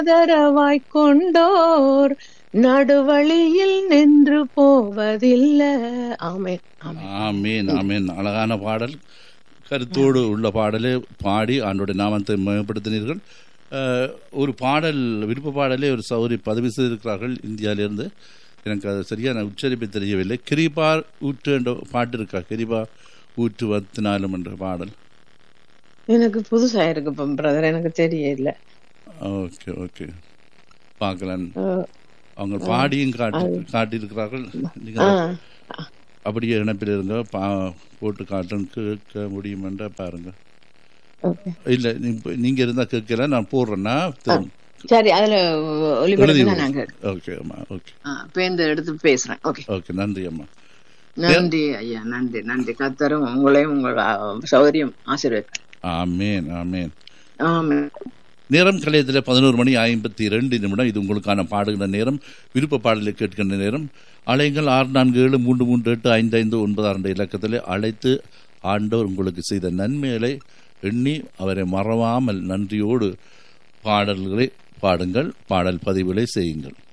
ஆதரவாய் கொண்டோர் நடுவழியில் நின்று போவதில்லை ஆமென் ஆமென் ஆமீன் ஆமீன் அழகான பாடல் கருத்தோடு உள்ள பாடலை பாடி ஆண்டோட நாமத்தை மேம்படுத்தினீர்கள் அஹ், ஒரு பாடல் விருப்ப பாடலே ஒரு சௌரி பதவி செய்திருக்கிறார்கள் இந்தியாவிலிருந்து எனக்கு அது சரியான உச்சரிப்பு தெரியவில்லை கிரிபா ஊற்று என்ற பாட்டு இருக்கா கிரிபா ஊற்று வத்தினாலும் என்ற பாடல் எனக்கு புதுசா இருக்கு பிரதர் எனக்கு தெரியல ஓகே ஓகே பார்க்கலாம் அஹ், அவங்க பாடியும் காட்டி காட்டியிருக்கிறார்கள் ஆ, நீங்கள் அப்படியே இணைப்பில் இருங்க பா போட்டு காட்டும் கேட்க முடியுமென்றா பாருங்க okay. இல்ல நீ- நீங்க இருந்தா கேட்கல நான் போடுறேன்னா சரி அதுல ஒளிபரப்புனா நாங்க ஓகே அம்மா ஓகே ஆ, பேருந்து எடுத்து பேசுறேன் ஓகே ஓகே நன்றி அம்மா நன்றி ஐயா நன்றி நன்றி கத்தரும் உங்களையும் உங்கள் ஆ, சௌகரியம் ஆசீர்வதிப்பார் ஆமேன் ஆமேன் ஆமென் நேரம் கலையத்தில் பதினோரு மணி ஐம்பத்தி ரெண்டு நிமிடம் இது உங்களுக்கான பாடுகிற நேரம் விருப்ப பாடலை கேட்கின்ற நேரம் அலைங்கள் ஆறு நான்கு ஏழு மூன்று மூன்று எட்டு ஐந்து ஐந்து ஒன்பது ஆறு இலக்கத்தில் அழைத்து ஆண்டவர் உங்களுக்கு செய்த நன்மைகளை எண்ணி அவரை மறவாமல் நன்றியோடு பாடல்களை பாடுங்கள் பாடல் பதிவுகளை செய்யுங்கள்